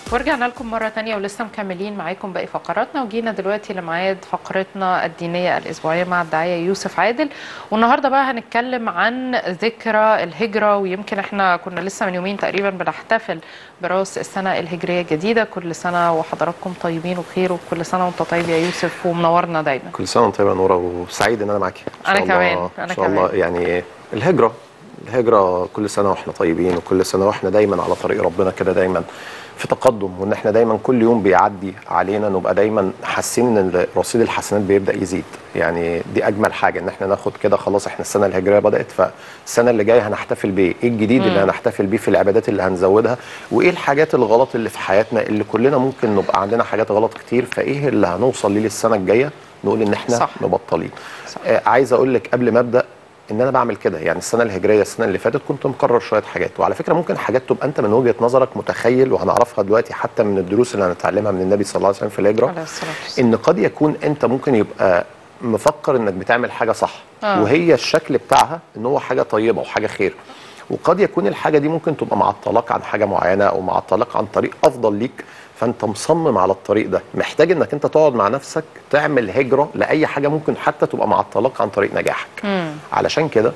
ورجعنا لكم مرة تانية ولسه مكملين معاكم باقي فقراتنا وجينا دلوقتي لميعاد فقرتنا الدينية الأسبوعية مع الداعية يوسف عادل والنهاردة بقى هنتكلم عن ذكرى الهجرة ويمكن احنا كنا لسه من يومين تقريبا بنحتفل براس السنة الهجرية الجديدة كل سنة وحضراتكم طيبين وبخير وكل سنة وانت طيب يا يوسف ومنورنا دايما كل سنه وانت طيبه يا نوره وسعيد ان انا معاكي إن أنا شاء الله- كمان، أنا ان شاء الله كمان. يعني الهجره الهجره كل سنه واحنا طيبين وكل سنه واحنا دايما على طريق ربنا كده دايما في تقدم وان احنا دايما كل يوم بيعدي علينا نبقى دايما حاسين ان رصيد الحسنات بيبدا يزيد يعني دي اجمل حاجه ان احنا ناخد كده خلاص احنا السنه الهجريه بدات فالسنه اللي جايه هنحتفل بايه ايه الجديد اللي هنحتفل بيه في العبادات اللي هنزودها وايه الحاجات الغلط اللي في حياتنا اللي كلنا ممكن نبقى عندنا حاجات غلط كتير فايه اللي هنوصل ليه للسنه الجايه نقول ان احنا صح. مبطلين آه عايز اقول لك قبل ما ابدا ان انا بعمل كده يعني السنه الهجريه السنه اللي فاتت كنت مقرر شويه حاجات وعلى فكره ممكن حاجات تبقى انت من وجهه نظرك متخيل وهنعرفها دلوقتي حتى من الدروس اللي هنتعلمها من النبي صلى الله عليه وسلم في الهجره عليه الصلاة والسلام ان قد يكون انت ممكن يبقى مفكر انك بتعمل حاجه صح آه. وهي الشكل بتاعها ان هو حاجه طيبه وحاجه خير وقد يكون الحاجه دي ممكن تبقى معطلاك عن حاجه معينه او معطلاك عن طريق افضل ليك فانت مصمم على الطريق ده محتاج انك انت تقعد مع نفسك تعمل هجره لاي حاجه ممكن حتى تبقى معطلاك عن طريق نجاحك مم. علشان كده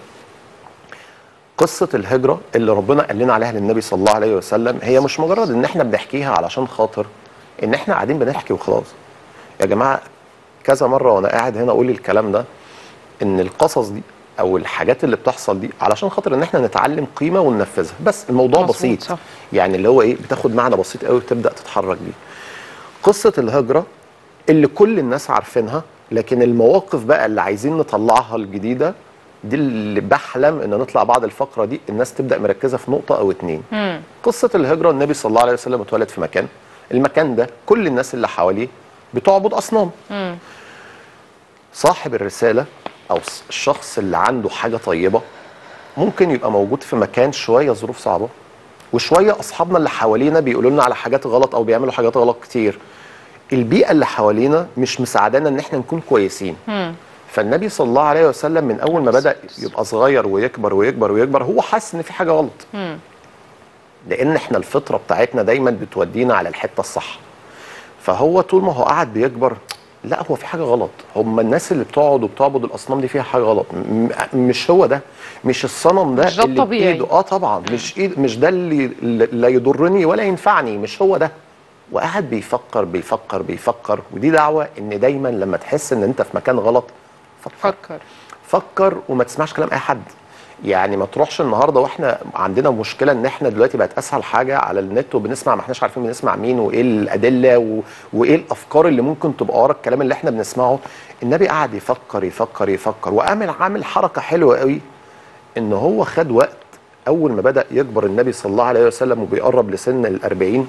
قصة الهجرة اللي ربنا قال لنا عليها للنبي صلى الله عليه وسلم هي مش مجرد ان احنا بنحكيها علشان خاطر ان احنا قاعدين بنحكي وخلاص يا جماعة كذا مرة وانا قاعد هنا اقول الكلام ده ان القصص دي او الحاجات اللي بتحصل دي علشان خاطر ان احنا نتعلم قيمة وننفذها بس الموضوع مظبوط، بسيط صح. يعني اللي هو ايه بتاخد معنى بسيط قوي وتبدأ تتحرك بيه قصة الهجرة اللي كل الناس عارفينها لكن المواقف بقى اللي عايزين نطلعها الجديدة دي اللي بحلم ان نطلع بعد الفقرة دي الناس تبدأ مركزة في نقطة او اتنين مم. قصة الهجرة النبي صلى الله عليه وسلم اتولد في مكان المكان ده كل الناس اللي حواليه بتعبد أصنام مم. صاحب الرسالة أو الشخص اللي عنده حاجة طيبة ممكن يبقى موجود في مكان شوية ظروف صعبة وشوية أصحابنا اللي حوالينا بيقولوا لنا على حاجات غلط أو بيعملوا حاجات غلط كتير البيئة اللي حوالينا مش مساعدانا إن إحنا نكون كويسين مم. فالنبي صلى الله عليه وسلم من أول ما بدأ يبقى صغير ويكبر ويكبر ويكبر هو حاسس إن في حاجة غلط مم. لان احنا الفطره بتاعتنا دايما بتودينا على الحته الصح فهو طول ما هو قاعد بيكبر لا هو في حاجه غلط هم الناس اللي بتقعد وبتعبد الاصنام دي فيها حاجه غلط م- مش هو ده مش الصنم ده مش ده اللي الطبيعي. بإيده اه طبعا مش إيد مش ده اللي اللي لا يضرني ولا ينفعني مش هو ده وقاعد بيفكر بيفكر بيفكر ودي دعوه ان دايما لما تحس ان انت في مكان غلط فكر فكر فكر وما تسمعش كلام اي حد يعني ما تروحش النهارده واحنا عندنا مشكله ان احنا دلوقتي بقت اسهل حاجه على النت وبنسمع ما احناش عارفين بنسمع مين وايه الادله و... وايه الافكار اللي ممكن تبقى ورا الكلام اللي احنا بنسمعه النبي قعد يفكر يفكر يفكر وعامل عامل حركه حلوه قوي ان هو خد وقت اول ما بدا يكبر النبي صلى الله عليه وسلم وبيقرب لسن الأربعين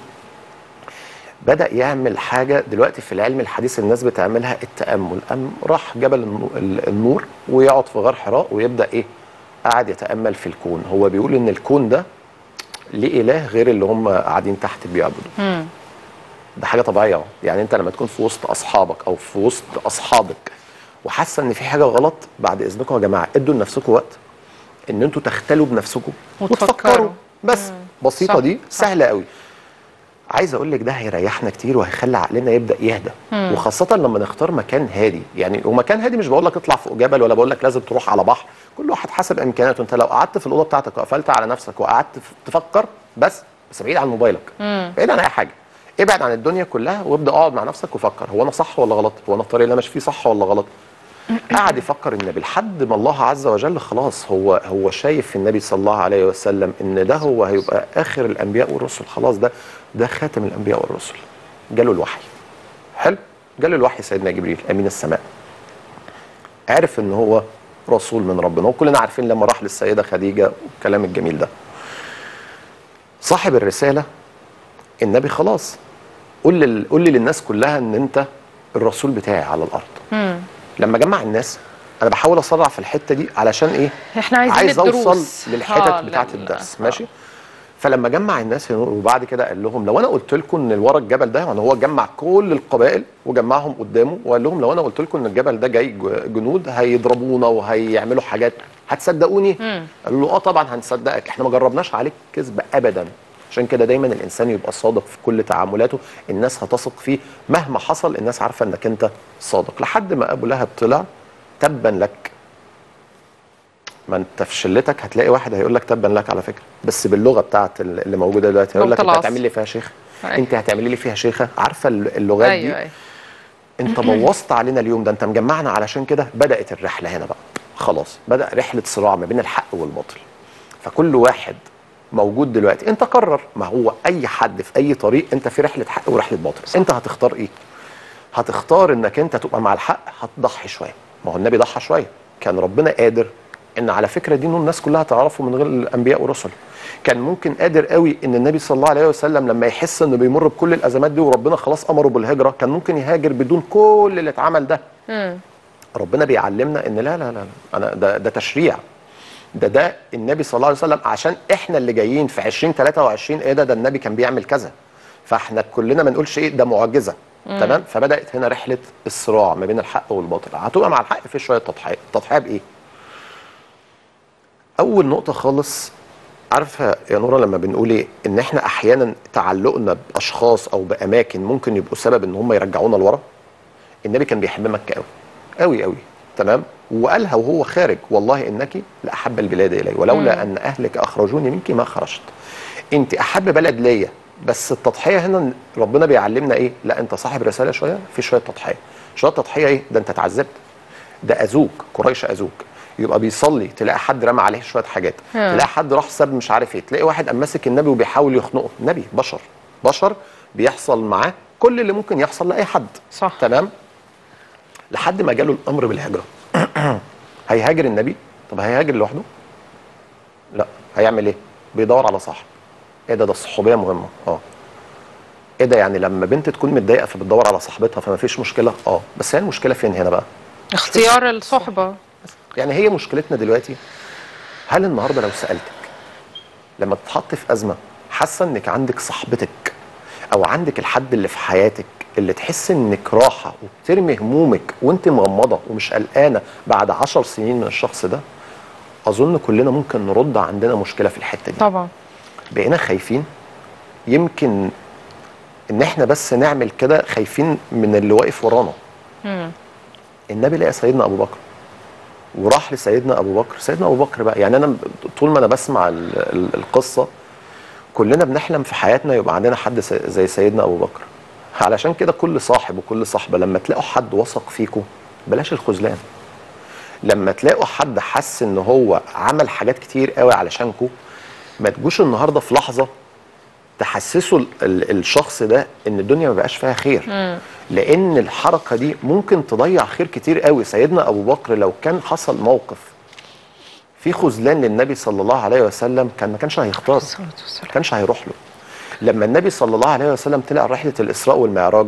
بدا يعمل حاجه دلوقتي في العلم الحديث الناس بتعملها التامل قام راح جبل النو- ال- النور ويقعد في غار حراء ويبدا ايه قاعد يتامل في الكون هو بيقول ان الكون ده ليه اله غير اللي هم قاعدين تحت بيعبدوا مم. ده حاجه طبيعيه اهو يعني انت لما تكون في وسط اصحابك او في وسط اصحابك وحاسه ان في حاجه غلط بعد اذنكم يا جماعه ادوا لنفسكم وقت ان انتوا تختلوا بنفسكم وتفكروا. بس بسيطه صح، دي سهله قوي عايز اقول لك ده هيريحنا كتير وهيخلي عقلنا يبدا يهدى وخاصه لما نختار مكان هادي يعني ومكان هادي مش بقول لك اطلع فوق جبل ولا بقول لك لازم تروح على بحر كل واحد حسب امكانياته انت لو قعدت في الاوضه بتاعتك وقفلت على نفسك وقعدت ف- تفكر بس بس بعيد عن موبايلك بعيد عن اي حاجه ابعد عن الدنيا كلها وابدا اقعد مع نفسك وفكر هو انا صح ولا غلط هو انا الطريق اللي انا ماشي فيه صح ولا غلط قعد يفكر النبي لحد ما الله عز وجل خلاص هو هو شايف في النبي صلى الله عليه وسلم ان ده هو هيبقى اخر الانبياء والرسل خلاص ده ده خاتم الانبياء والرسل جاله الوحي حلو جاله الوحي سيدنا جبريل امين السماء عرف ان هو رسول من ربنا وكلنا عارفين لما راح للسيده خديجه والكلام الجميل ده صاحب الرساله النبي خلاص قول لل... قول لي للناس كلها ان انت الرسول بتاعي على الارض مم. لما جمع الناس انا بحاول اسرع في الحته دي علشان ايه احنا عايزين عايز الدروس. اوصل للحتت آه، بتاعه لل- الدرس آه. ماشي فلما جمع الناس وبعد كده قال لهم لو انا قلت لكم ان ورا الجبل ده يعني هو جمع كل القبائل وجمعهم قدامه وقال لهم لو انا قلت لكم ان الجبل ده جاي ج- جنود هيضربونا وهيعملوا حاجات هتصدقوني مم. قالوا له اه طبعا هنصدقك احنا ما جربناش عليك كذب ابدا عشان كده دايما الانسان يبقى صادق في كل تعاملاته الناس هتثق فيه مهما حصل الناس عارفه انك انت صادق لحد ما ابو لهب طلع تبا لك ما انت في شلتك هتلاقي واحد هيقول لك تبا لك على فكره بس باللغه بتاعت اللي موجوده دلوقتي هيقول لك لغة انت العصر. هتعمل لي فيها شيخ أيوة. انت هتعملي لي فيها شيخه عارفه اللغات دي ايوه ايوه انت بوظت علينا اليوم ده انت مجمعنا علشان كده بدات الرحله هنا بقى خلاص بدا رحله صراع ما بين الحق والباطل فكل واحد موجود دلوقتي انت قرر ما هو اي حد في اي طريق انت في رحله حق ورحله باطل صح. انت هتختار ايه هتختار انك انت تبقى مع الحق هتضحي شويه ما هو النبي ضحى شويه كان ربنا قادر ان على فكره دين الناس كلها تعرفه من غير الانبياء والرسل كان ممكن قادر قوي ان النبي صلى الله عليه وسلم لما يحس انه بيمر بكل الازمات دي وربنا خلاص امره بالهجره كان ممكن يهاجر بدون كل اللي اتعمل ده مم. ربنا بيعلمنا ان لا لا لا انا ده ده تشريع ده ده النبي صلى الله عليه وسلم عشان احنا اللي جايين في 2023 ايه ده ده النبي كان بيعمل كذا فاحنا كلنا ما نقولش ايه ده معجزه تمام فبدات هنا رحله الصراع ما بين الحق والباطل هتبقى مع الحق في شويه تضحيه تضحيه بايه اول نقطه خالص عارفه يا نورا لما بنقول ايه ان احنا احيانا تعلقنا باشخاص او باماكن ممكن يبقوا سبب ان هم يرجعونا لورا النبي كان بيحب مكه قوي قوي قوي تمام وقالها وهو خارج والله انك لاحب البلاد الي ولولا ان اهلك اخرجوني منك ما خرجت انت احب بلد ليا بس التضحيه هنا ربنا بيعلمنا ايه لا انت صاحب رساله شويه في شويه تضحيه شويه تضحيه ايه ده انت اتعذبت ده اذوك قريش اذوك يبقى بيصلي تلاقي حد رمى عليه شويه حاجات ها. تلاقي حد راح ساب مش عارف ايه تلاقي واحد قام ماسك النبي وبيحاول يخنقه نبي بشر بشر بيحصل معاه كل اللي ممكن يحصل لاي حد صح. تمام لحد ما جاله الامر بالهجره هيهاجر النبي طب هيهاجر لوحده لا هيعمل ايه بيدور على صاحب ايه ده ده الصحوبيه مهمه اه ايه ده يعني لما بنت تكون متضايقه فبتدور على صاحبتها فما فيش مشكله اه بس هي المشكله فين هنا بقى اختيار الصحبه يعني هي مشكلتنا دلوقتي هل النهارده لو سالتك لما تتحط في ازمه حاسه انك عندك صاحبتك او عندك الحد اللي في حياتك اللي تحس انك راحه وبترمي همومك وانت مغمضه ومش قلقانه بعد عشر سنين من الشخص ده اظن كلنا ممكن نرد عندنا مشكله في الحته دي طبعا بقينا خايفين يمكن ان احنا بس نعمل كده خايفين من اللي واقف ورانا مم. النبي لقى سيدنا ابو بكر وراح لسيدنا ابو بكر سيدنا ابو بكر بقى يعني انا طول ما انا بسمع ال- ال- القصه كلنا بنحلم في حياتنا يبقى عندنا حد سي- زي سيدنا ابو بكر علشان كده كل صاحب وكل صاحبه لما تلاقوا حد وثق فيكم بلاش الخذلان لما تلاقوا حد حس ان هو عمل حاجات كتير قوي علشانكم ما تجوش النهارده في لحظه تحسسوا ال- ال- الشخص ده ان الدنيا ما بقاش فيها خير لان الحركه دي ممكن تضيع خير كتير قوي سيدنا ابو بكر لو كان حصل موقف في خذلان للنبي صلى الله عليه وسلم كان ما كانش هيختار الصلاة والسلام. ما كانش هيروح له لما النبي صلى الله عليه وسلم طلع رحله الاسراء والمعراج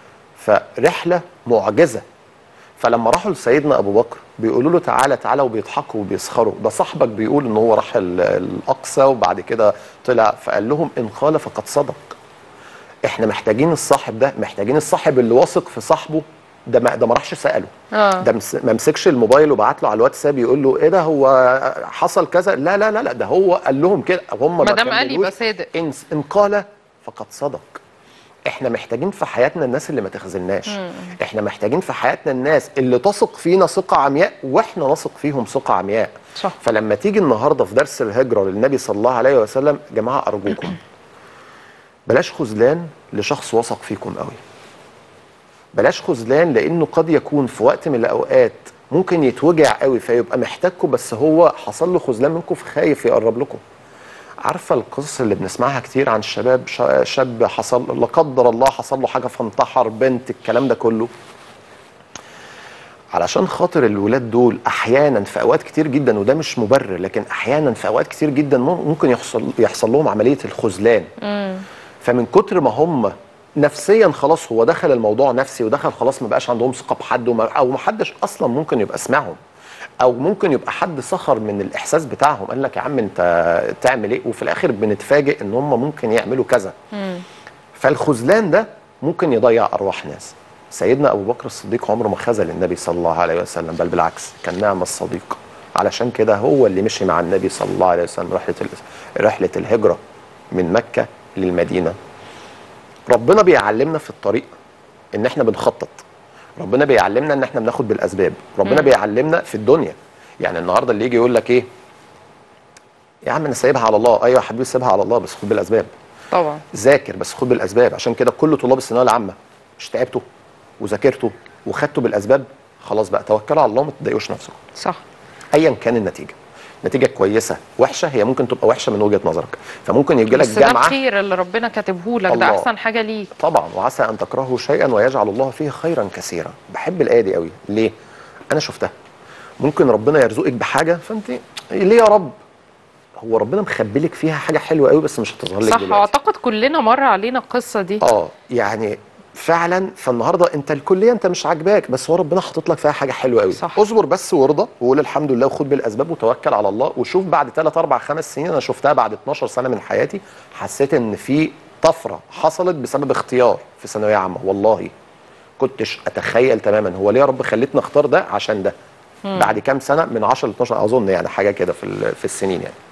فرحله معجزه فلما راحوا لسيدنا ابو بكر بيقولوا له تعالى تعالى وبيضحكوا وبيسخروا ده صاحبك بيقول ان هو راح ال- الاقصى وبعد كده طلع فقال لهم ان قال فقد صدق احنا محتاجين الصاحب ده محتاجين الصاحب اللي واثق في صاحبه ده ما ده ما راحش ساله اه ده مس- ما مسكش الموبايل وبعت له على الواتساب يقول له ايه ده هو حصل كذا لا لا لا لا ده هو قال لهم كده هم ما دام قال يبقى صادق. ان ان قال فقد صدق احنا محتاجين في حياتنا الناس اللي ما تخذلناش احنا محتاجين في حياتنا الناس اللي تثق فينا ثقه عمياء واحنا نثق فيهم ثقه عمياء صح. فلما تيجي النهارده في درس الهجره للنبي صلى الله عليه وسلم يا جماعه ارجوكم بلاش خذلان لشخص وثق فيكم قوي بلاش خذلان لانه قد يكون في وقت من الاوقات ممكن يتوجع قوي فيبقى محتاجكم بس هو حصل له خذلان منكم فخايف يقرب لكم عارفه القصص اللي بنسمعها كتير عن الشباب شا- شاب حصل لا قدر الله حصل له حاجه فانتحر بنت الكلام ده كله علشان خاطر الولاد دول احيانا في اوقات كتير جدا وده مش مبرر لكن احيانا في اوقات كتير جدا مم- ممكن يحصل يحصل لهم عمليه الخذلان فمن كتر ما هم نفسيا خلاص هو دخل الموضوع نفسي ودخل خلاص ما بقاش عندهم ثقه بحد وما او ما حدش اصلا ممكن يبقى سمعهم او ممكن يبقى حد سخر من الاحساس بتاعهم قال لك يا عم انت تعمل ايه وفي الاخر بنتفاجئ ان هم ممكن يعملوا كذا فالخذلان ده ممكن يضيع ارواح ناس سيدنا ابو بكر الصديق عمره ما خذل النبي صلى الله عليه وسلم بل بالعكس كان نعم الصديق علشان كده هو اللي مشي مع النبي صلى الله عليه وسلم رحله ال- رحله الهجره من مكه للمدينه ربنا بيعلمنا في الطريق ان احنا بنخطط ربنا بيعلمنا ان احنا بناخد بالاسباب ربنا مم. بيعلمنا في الدنيا يعني النهارده اللي يجي يقول لك ايه يا عم انا سايبها على الله ايوه يا حبيبي سيبها على الله بس خد بالاسباب طبعا ذاكر بس خد بالاسباب عشان كده كل طلاب الثانويه العامه مش تعبتوا وذاكرتوا وخدتوا بالاسباب خلاص بقى توكلوا على الله وما تضايقوش نفسكم صح ايا كان النتيجه نتيجه كويسه وحشه هي ممكن تبقى وحشه من وجهه نظرك فممكن يجي لك بس ده جامعه الخير اللي ربنا كاتبه لك ده الله. احسن حاجه ليك طبعا وعسى ان تكرهوا شيئا ويجعل الله فيه خيرا كثيرا بحب الايه دي قوي ليه انا شفتها ممكن ربنا يرزقك بحاجه فانت ليه يا رب هو ربنا مخبي لك فيها حاجه حلوه قوي بس مش هتظهر لك صح دلوقتي واعتقد كلنا مر علينا القصه دي اه يعني فعلا فالنهارده انت الكليه انت مش عاجباك بس هو ربنا حاطط لك فيها حاجه حلوه قوي صح. اصبر بس وارضى وقول الحمد لله وخد بالاسباب وتوكل على الله وشوف بعد 3 4 5 سنين انا شفتها بعد 12 سنه من حياتي حسيت ان في طفره حصلت بسبب اختيار في ثانويه عامه والله كنتش اتخيل تماما هو ليه يا رب خليتني اختار ده عشان ده بعد كام سنه من 10 ل 12 اظن يعني حاجه كده في ال- في السنين يعني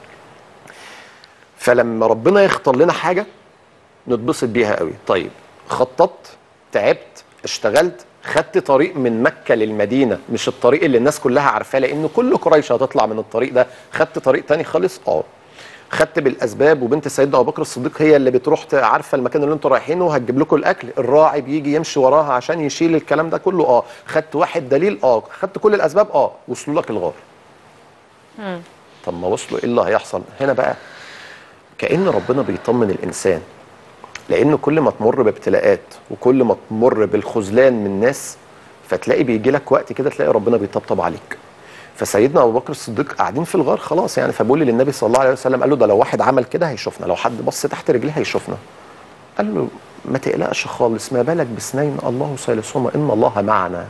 فلما ربنا يختار لنا حاجه نتبسط بيها قوي طيب خططت تعبت اشتغلت خدت طريق من مكة للمدينة مش الطريق اللي الناس كلها عارفاه لأن كل قريش هتطلع من الطريق ده خدت طريق تاني خالص اه خدت بالاسباب وبنت سيدنا ابو بكر الصديق هي اللي بتروح ت- عارفه المكان اللي انتوا رايحينه وهتجيب لكم الاكل الراعي بيجي يمشي وراها عشان يشيل الكلام ده كله اه خدت واحد دليل اه خدت كل الاسباب اه وصلوا لك الغار مم. طب ما وصلوا ايه اللي هيحصل هنا بقى كأن ربنا بيطمن الإنسان لأن كل ما تمر بابتلاءات وكل ما تمر بالخذلان من ناس فتلاقي بيجي لك وقت كده تلاقي ربنا بيطبطب عليك فسيدنا ابو بكر الصديق قاعدين في الغار خلاص يعني فبيقول للنبي صلى الله عليه وسلم قال له ده لو واحد عمل كده هيشوفنا لو حد بص تحت رجليه هيشوفنا قال له ما تقلقش خالص ما بالك باثنين الله ثالثهما ان الله معنا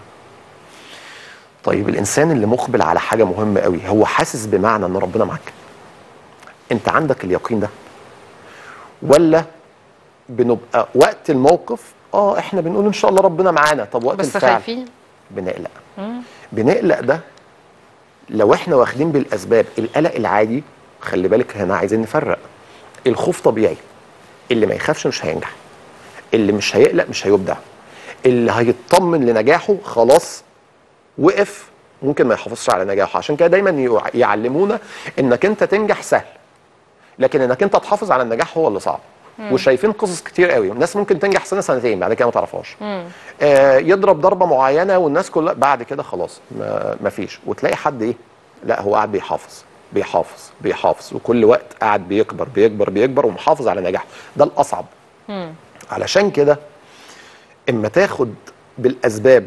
طيب الانسان اللي مقبل على حاجه مهمه قوي هو حاسس بمعنى ان ربنا معاك انت عندك اليقين ده ولا بنبقى وقت الموقف اه احنا بنقول ان شاء الله ربنا معانا طب وقت بس الفعل خايفين بنقلق مم. بنقلق ده لو احنا واخدين بالاسباب القلق العادي خلي بالك هنا عايزين نفرق الخوف طبيعي اللي ما يخافش مش هينجح اللي مش هيقلق مش هيبدع اللي هيطمن لنجاحه خلاص وقف ممكن ما يحافظش على نجاحه عشان كده دايما يع- يعلمونا انك انت تنجح سهل لكن انك انت تحافظ على النجاح هو اللي صعب وشايفين قصص كتير قوي الناس ممكن تنجح سنه سنتين بعد كده ما تعرفهاش مم. آه، يضرب ضربه معينه والناس كلها بعد كده خلاص ما ما فيش وتلاقي حد ايه لا هو قاعد بيحافظ بيحافظ بيحافظ وكل وقت قاعد بيكبر بيكبر بيكبر ومحافظ على نجاحه ده الاصعب مم. علشان كده اما تاخد بالاسباب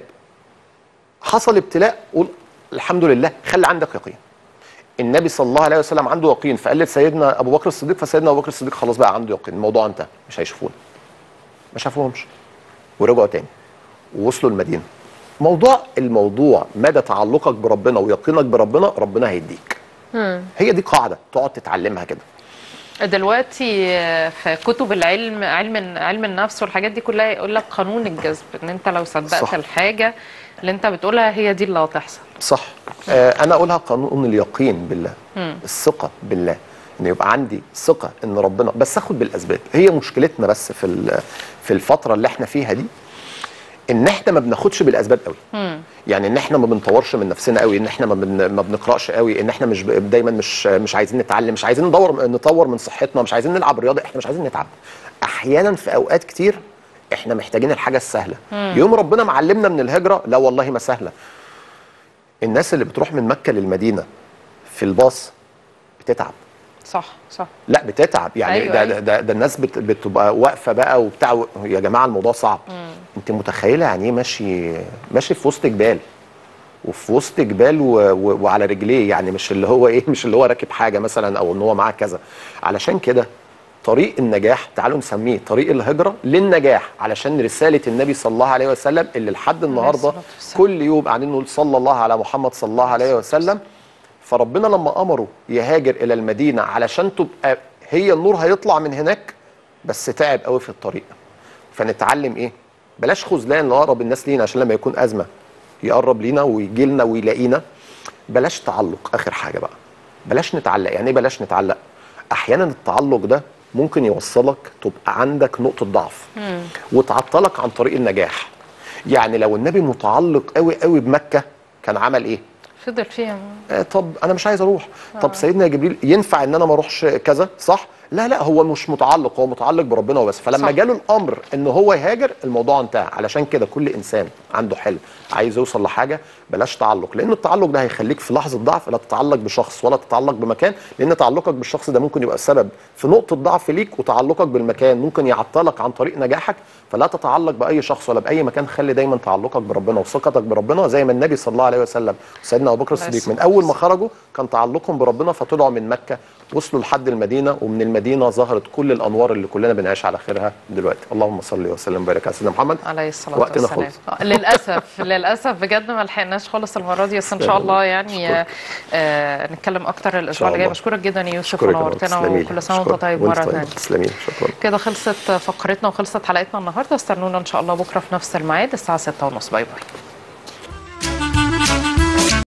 حصل ابتلاء قول الحمد لله خلي عندك يقين النبي صلى الله عليه وسلم عنده يقين فقال لسيدنا ابو بكر الصديق فسيدنا ابو بكر الصديق خلاص بقى عنده يقين الموضوع انتهى مش هيشوفونا ما شافوهمش ورجعوا تاني ووصلوا المدينه موضوع الموضوع مدى تعلقك بربنا ويقينك بربنا ربنا هيديك مم. هي دي قاعده تقعد تتعلمها كده دلوقتي في كتب العلم علم علم النفس والحاجات دي كلها يقول لك قانون الجذب ان انت لو صدقت صح. الحاجه اللي انت بتقولها هي دي اللي هتحصل صح آه انا اقولها قانون اليقين بالله مم. الثقه بالله ان يبقى عندي ثقه ان ربنا بس اخد بالاسباب هي مشكلتنا بس في ال- في الفتره اللي احنا فيها دي ان احنا ما بناخدش بالاسباب قوي مم. يعني ان احنا ما بنطورش من نفسنا قوي ان احنا ما, بن... ما بنقراش قوي ان احنا مش ب... دايما مش مش عايزين نتعلم مش عايزين ندور نطور من صحتنا مش عايزين نلعب رياضه احنا مش عايزين نتعب احيانا في اوقات كتير احنا محتاجين الحاجه السهله يوم ربنا معلمنا من الهجره لا والله ما سهله الناس اللي بتروح من مكه للمدينه في الباص بتتعب صح صح لا بتتعب يعني أيوة، ده, أيوة. ده, ده, ده الناس بت بتبقى واقفه بقى وبتاع يا جماعه الموضوع صعب انت متخيله يعني ايه ماشي ماشي في وسط جبال وفي وسط جبال و... و... وعلى رجليه يعني مش اللي هو ايه مش اللي هو راكب حاجه مثلا او ان هو معاه كذا علشان كده طريق النجاح تعالوا نسميه طريق الهجره للنجاح علشان رساله النبي صلى الله عليه وسلم اللي لحد النهارده الصلاة والسلام. كل يوم قاعدين نقول صلى الله على محمد صلى الله عليه وسلم فربنا لما امره يهاجر الى المدينه علشان تبقى هي النور هيطلع من هناك بس تعب قوي في الطريق فنتعلم ايه بلاش خذلان لاقرب الناس لينا عشان لما يكون ازمه يقرب لينا ويجي لنا ويلاقينا بلاش تعلق اخر حاجه بقى بلاش نتعلق يعني ايه بلاش نتعلق احيانا التعلق ده ممكن يوصلك تبقى عندك نقطه ضعف وتعطلك عن طريق النجاح يعني لو النبي متعلق قوي قوي بمكه كان عمل ايه فضل فيها آه طب انا مش عايز اروح طب سيدنا جبريل ينفع ان انا ما اروحش كذا صح لا لا هو مش متعلق هو متعلق بربنا وبس فلما صح. جاله الامر ان هو يهاجر الموضوع انتهى علشان كده كل انسان عنده حلم عايز يوصل لحاجه بلاش تعلق لان التعلق ده هيخليك في لحظه ضعف لا تتعلق بشخص ولا تتعلق بمكان لان تعلقك بالشخص ده ممكن يبقى سبب في نقطه ضعف ليك وتعلقك بالمكان ممكن يعطلك عن طريق نجاحك فلا تتعلق باي شخص ولا باي مكان خلي دايما تعلقك بربنا وثقتك بربنا زي ما النبي صلى الله عليه وسلم وسيدنا ابو بكر الله الصديق من يسلمك. اول ما خرجوا كان تعلقهم بربنا فطلعوا من مكه وصلوا لحد المدينه ومن المدينه ظهرت كل الانوار اللي كلنا بنعيش على خيرها دلوقتي اللهم صل وسلم وبارك على سيدنا محمد عليه الصلاة وقتنا والسلام آه، للأسف للأسف بجد ما لحقناش خالص المرة دي بس إن شاء الله يعني آه، آه، نتكلم أكتر الأسبوع اللي جاي الله. بشكرك جدا يا يوسف أشكرك يا رب. ونورتنا تسلمي لي. وكل سنة وأنت أشكرك. طيب وأنت مرة طيب. ثانية تسلمي لي. شكرا كده خلصت فقرتنا وخلصت حلقتنا النهارده استنونا ان شاء الله بكره في نفس الميعاد الساعه 6:30 باي باي